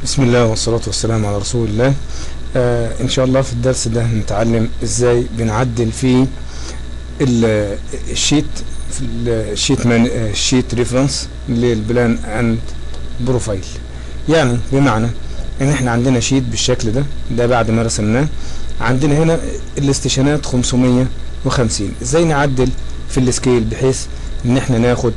بسم الله والصلاة والسلام على رسول الله آه ان شاء الله في الدرس ده هنتعلم ازاي بنعدل في ال- الشيت في الشيت مان الشيت ريفرنس للبلان اند بروفايل يعني بمعنى ان احنا عندنا شيت بالشكل ده ده بعد ما رسمناه عندنا هنا الاستشانات 550 ازاي نعدل في السكيل بحيث ان احنا ناخد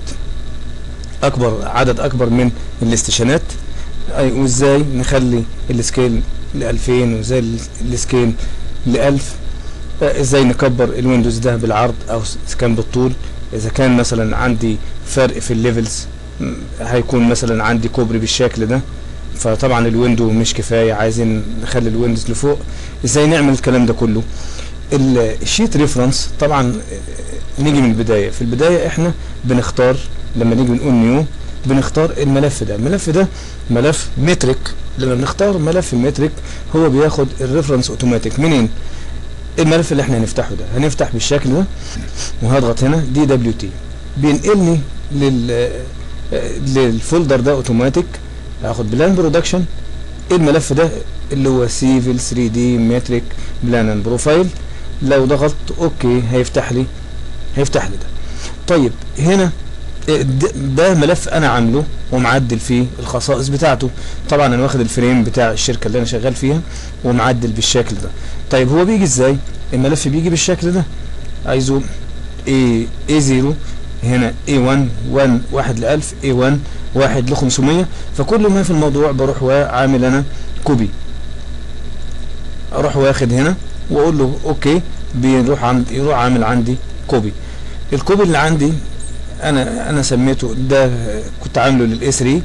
اكبر عدد اكبر من الاستشانات أي وازاي نخلي السكيل ل 2000 وازاي ال- السكيل ل 1000 آه، ازاي نكبر الويندوز ده بالعرض او اذا كان بالطول اذا كان مثلا عندي فرق في الليفلز م، هيكون مثلا عندي كوبري بالشكل ده فطبعا الويندو مش كفايه عايزين نخلي الويندوز لفوق ازاي نعمل الكلام ده كله ال- الشيت ريفرنس طبعا آه، نيجي من البدايه في البدايه احنا بنختار لما نيجي نقول نيو بنختار الملف ده الملف ده ملف مترك لما بنختار ملف المترك هو بياخد الريفرنس اوتوماتيك منين الملف اللي احنا هنفتحه ده هنفتح بالشكل ده وهضغط هنا دي دبليو تي بينقلني لل آه، للفولدر ده اوتوماتيك هاخد بلان برودكشن الملف ده اللي هو سيفل 3 دي مترك بلان اند بروفايل لو ضغطت اوكي هيفتح لي هيفتح لي ده طيب هنا ده- ده ملف انا عامله ومعدل فيه الخصائص بتاعته طبعا انا واخد الفريم بتاع الشركه اللي انا شغال فيها ومعدل بالشكل ده طيب هو بيجي ازاي الملف بيجي بالشكل ده عايزه A A0 هنا A1 1 1 ل 1000 A1 1 ل 500 فكل ما في الموضوع بروح وعامل انا كوبي اروح واخد هنا واقول له اوكي بيروح عند يروح عامل عندي كوبي الكوبي اللي عندي انا انا سميته ده كنت عامله للاي 3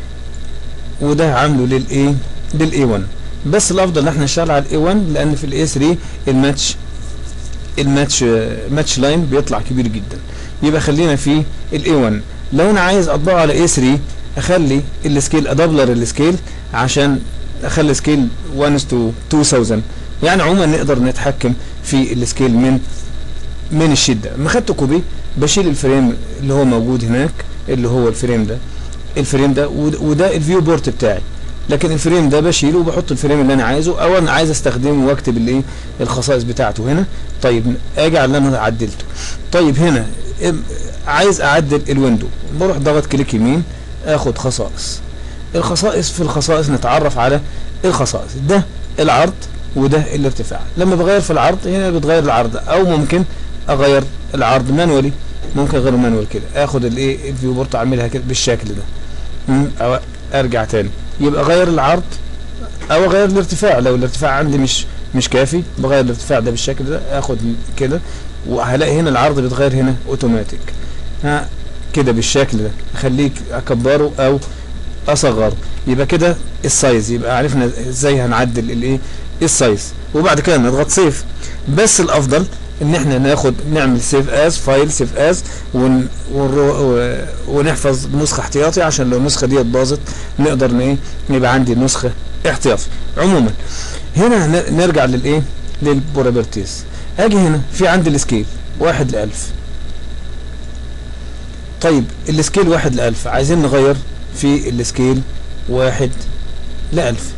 وده عامله للاي للاي 1 بس الافضل ان احنا نشتغل على الاي 1 لان في الاي 3 الماتش الماتش ماتش لاين بيطلع كبير جدا يبقى خلينا في الاي 1 لو انا عايز اطبقه على اي 3 اخلي السكيل ادبلر السكيل عشان اخلي سكيل 1 تو 2000 يعني عموما نقدر نتحكم في السكيل من من الشيت ده لما خدت كوبي بشيل الفريم اللي هو موجود هناك اللي هو الفريم ده الفريم ده ود- وده الفيو بورت بتاعي لكن الفريم ده بشيله وبحط الفريم اللي انا عايزه او انا عايز استخدمه واكتب الايه الخصائص بتاعته هنا طيب اجي على اللي انا عدلته طيب هنا ام- عايز اعدل الويندو بروح ضغط كليك يمين اخد خصائص الخصائص في الخصائص نتعرف على الخصائص ده العرض وده الارتفاع لما بغير في العرض هنا بتغير العرض او ممكن اغير العرض مانولي ممكن اغيره مانوال كده اخد الايه الفيو بورت اعملها كده بالشكل ده مم، او ارجع تاني يبقى اغير العرض او اغير الارتفاع لو الارتفاع عندي مش مش كافي بغير الارتفاع ده بالشكل ده اخد كده وهلاقي هنا العرض بيتغير هنا اوتوماتيك ها كده بالشكل ده اخليك اكبره او اصغره يبقى كده السايز يبقى عرفنا ازاي هنعدل الايه السايز وبعد كده نضغط سيف بس الافضل ان احنا ناخد نعمل سيف از فايل سيف از ون ونرو- و- ونحفظ نسخه احتياطي عشان لو النسخه ديت باظت نقدر ن- ايه يبقى عندي نسخه احتياطي عموما هنا ن- نرجع للايه للبروبرتيز اجي هنا في عندي السكيل واحد لألف طيب السكيل واحد لألف عايزين نغير في السكيل واحد لألف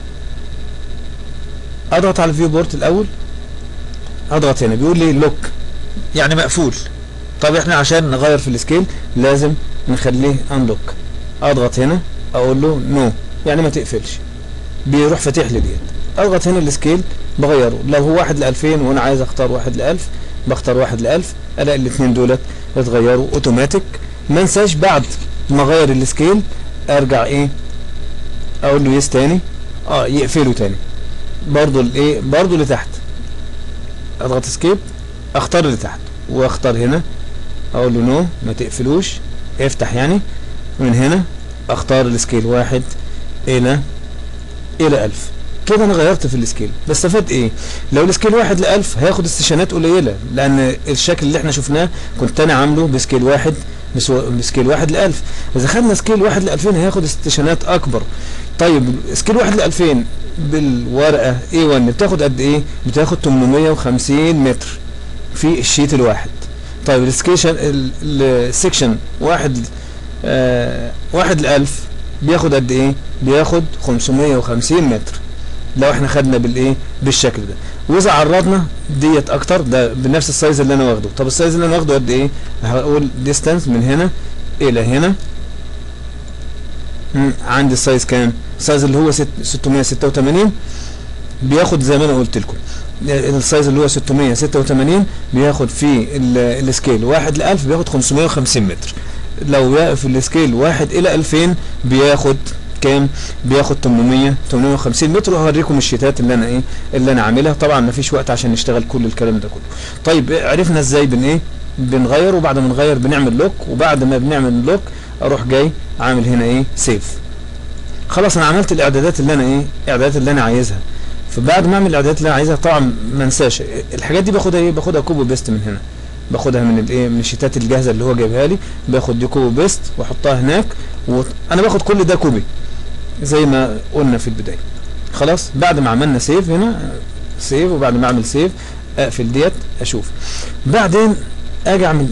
اضغط على الفيو بورت الاول اضغط هنا بيقول لي لوك يعني مقفول طب احنا عشان نغير في السكيل لازم نخليه انلوك اضغط هنا اقول له نو يعني ما تقفلش بيروح فاتح لي ديت اضغط هنا السكيل بغيره لو هو واحد ل 2000 وانا عايز اختار واحد ل 1000 بختار واحد ل 1000 الاقي الاثنين دولت اتغيروا اوتوماتيك ما انساش بعد ما اغير السكيل ارجع ايه اقول له يس تاني اه يقفله تاني برضو الايه برضو اللي تحت اضغط اسكيب اختار اللي تحت واختار هنا اقول له نو ما تقفلوش افتح يعني من هنا اختار السكيل واحد الى الى الف كده انا غيرت في السكيل بس استفدت ايه لو السكيل واحد لألف هياخد استشانات قليله لان الشكل اللي احنا شفناه كنت انا عامله بسكيل واحد بسو- بسكيل واحد لألف اذا خدنا سكيل واحد لألفين هياخد استشانات اكبر طيب سكيل واحد لألفين بالورقه A1 بتاخد قد ايه بتاخد 850 متر في الشيت الواحد طيب السكيشن ال- السكشن واحد آه واحد لألف بياخد قد ايه بياخد 550 متر لو احنا خدنا بالايه بالشكل ده واذا عرضنا ديت اكتر ده بنفس السايز اللي انا واخده طب السايز اللي انا واخده قد ايه هقول ديستانس من هنا الى هنا مم، عندي السايز كام السايز اللي هو ست- 686 بياخد زي ما انا قلت لكم السايز اللي هو 686 بياخد فيه ال- السكيل 1 ل 1000 بياخد 550 متر لو في السكيل 1 الى 2000 بياخد كام بياخد 800 850 متر وهوريكم الشيتات اللي انا ايه اللي انا عاملها طبعا ما فيش وقت عشان نشتغل كل الكلام ده كله طيب عرفنا ازاي بن ايه بنغير وبعد ما نغير بنعمل لوك وبعد ما بنعمل لوك اروح جاي عامل هنا ايه سيف خلاص انا عملت الاعدادات اللي انا ايه الاعدادات اللي انا عايزها فبعد ما اعمل الاعدادات اللي انا عايزها طبعا ما انساش الحاجات دي باخدها ايه باخدها كوبي بيست من هنا باخدها من الايه من الشيتات الجاهزه اللي هو جايبها لي باخد دي كوبي بيست واحطها هناك وانا باخد كل ده كوبي زي ما قلنا في البدايه خلاص بعد ما عملنا سيف هنا سيف وبعد ما اعمل سيف اقفل ديت اشوف بعدين اجي اعمل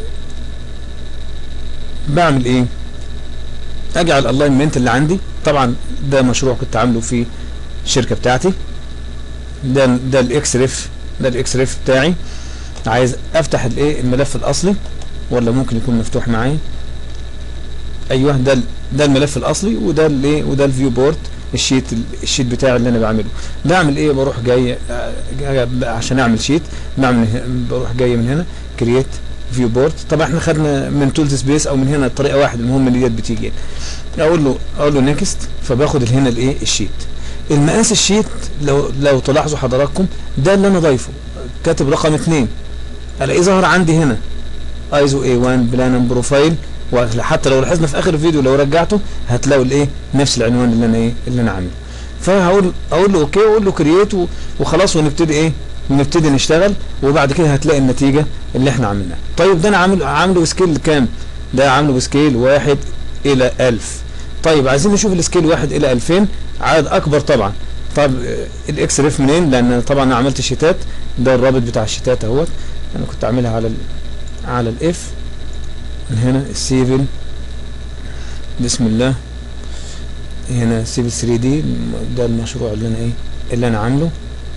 بعمل ايه اجي على الالاينمنت اللي عندي طبعا ده مشروع كنت عامله في الشركه بتاعتي ده ده الاكس ريف ده الاكس ريف بتاعي عايز افتح الايه الملف الاصلي ولا ممكن يكون مفتوح معايا ايوه ده ال- ده الملف الاصلي وده الايه وده الفيو بورد الشيت الشيت بتاعي اللي انا بعمله بعمل ايه بروح جاي آه، جاي عشان اعمل شيت بعمل ه- بروح جاي من هنا كرييت فيو بورد طبعا احنا خدنا من تولز سبيس او من هنا طريقه واحده المهم اللي ديت بتيجي اقول له اقول له نيكست فباخد هنا الايه الشيت المقاس الشيت لو لو تلاحظوا حضراتكم ده اللي انا ضايفه كاتب رقم اتنين الاقيه ظهر عندي هنا ايزو اي 1 بلان بروفايل وحتى لو لاحظنا في اخر الفيديو لو رجعته هتلاقوا الايه نفس العنوان اللي انا ايه اللي انا عامله فهقول اقول له اوكي واقول له كرييت وخلاص ونبتدي ايه ونبتدي نشتغل وبعد كده هتلاقي النتيجه اللي احنا عملناها طيب ده انا عامل عامله بسكيل كام ده عامله بسكيل واحد الى 1000 طيب عايزين نشوف السكيل واحد الى 2000 عدد اكبر طبعا طب آه، الاكس ريف منين لان طبعا انا عملت شيتات ده الرابط بتاع الشيتات اهوت انا كنت عاملها على ال على الاف من هنا السيفل بسم الله هنا سيفل 3 دي ده المشروع اللي انا ايه اللي انا عامله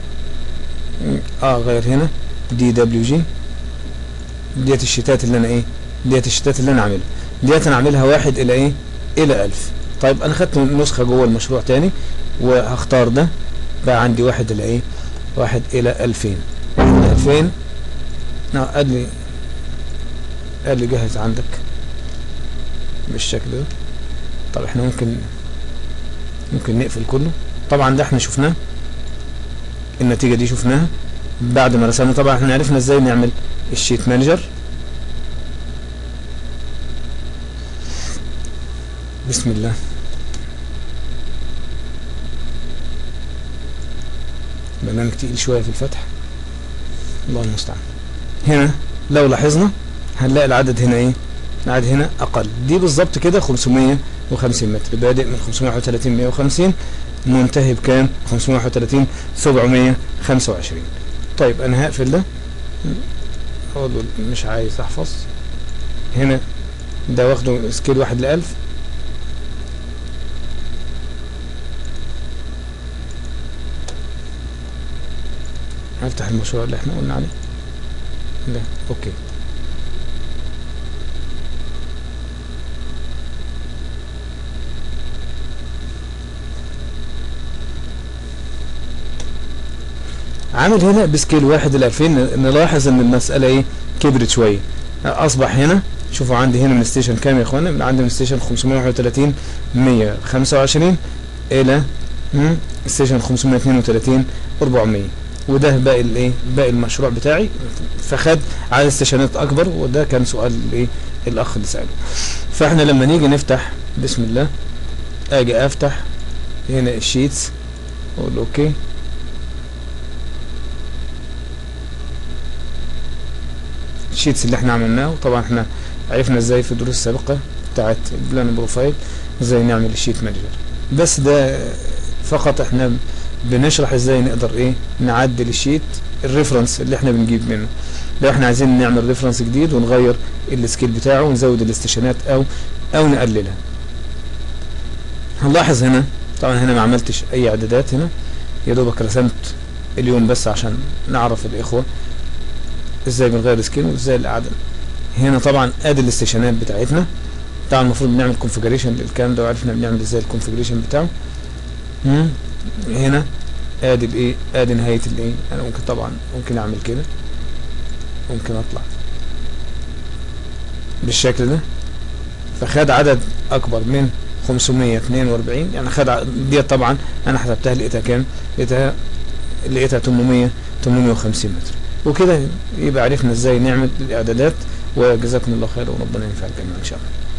اه غير هنا دي دبليو جي ديت الشتات اللي انا ايه ديت الشتات اللي انا عاملها ديت انا عاملها واحد الى ايه الى الف طيب انا خدت نسخة جوه المشروع تاني وهختار ده بقى عندي واحد الى ايه واحد الى الفين واحد الى الفين آه، قال لي قال لي جهز عندك بالشكل ده طب احنا ممكن ممكن نقفل كله طبعا ده احنا شفناه النتيجة دي شفناها بعد ما رسمنا طبعا احنا عرفنا ازاي نعمل الشيت مانجر بسم الله برنامج تقيل شوية في الفتح الله المستعان هنا لو لاحظنا هنلاقي العدد هنا ايه العدد هنا اقل دي بالظبط كده 550 متر بادئ من 531 150 منتهي بكام 531 725 طيب انا هقفل ده اقول له مش عايز احفظ هنا ده واخده سكيل واحد لألف هفتح المشروع اللي احنا قلنا عليه ده اوكي عامل هنا بسكيل واحد ل 2000 نلاحظ ان المسألة ايه كبرت شوية اصبح هنا شوفوا عندي هنا من ستيشن كام يا اخوانا من عندي من ستيشن 531 125 الى مم، ستيشن 532 400 وده باقي الايه باقي المشروع بتاعي فخد عدد ستيشنات اكبر وده كان سؤال الايه الاخ اللي ساله فاحنا لما نيجي نفتح بسم الله اجي افتح هنا الشيتس اقول اوكي الشيتس اللي احنا عملناه وطبعا احنا عرفنا ازاي في الدروس السابقة بتاعت البلان بروفايل ازاي نعمل الشيت مانجر بس ده فقط احنا بنشرح ازاي نقدر ايه نعدل الشيت الريفرنس اللي احنا بنجيب منه لو احنا عايزين نعمل ريفرنس جديد ونغير السكيل بتاعه ونزود الاستشانات او او نقللها هنلاحظ هنا طبعا هنا ما عملتش اي اعدادات هنا يا دوبك رسمت اليوم بس عشان نعرف الاخوة ازاي بنغير سكين وازاي الاعداد هنا طبعا ادي الاستيشنات بتاعتنا طبعا المفروض بنعمل كونفجريشن للكلام ده وعرفنا بنعمل ازاي الكونفجريشن بتاعه مم. هنا ادي بايه ادي نهاية الايه انا ممكن طبعا ممكن اعمل كده ممكن اطلع بالشكل ده فخد عدد اكبر من 542 يعني خد ع- دي طبعا انا حسبتها لقيتها كام لقيتها لقيتها 800 850 متر وكده يبقى عرفنا ازاي نعمل الاعدادات وجزاكم الله خير وربنا ينفع الجميع ان شاء الله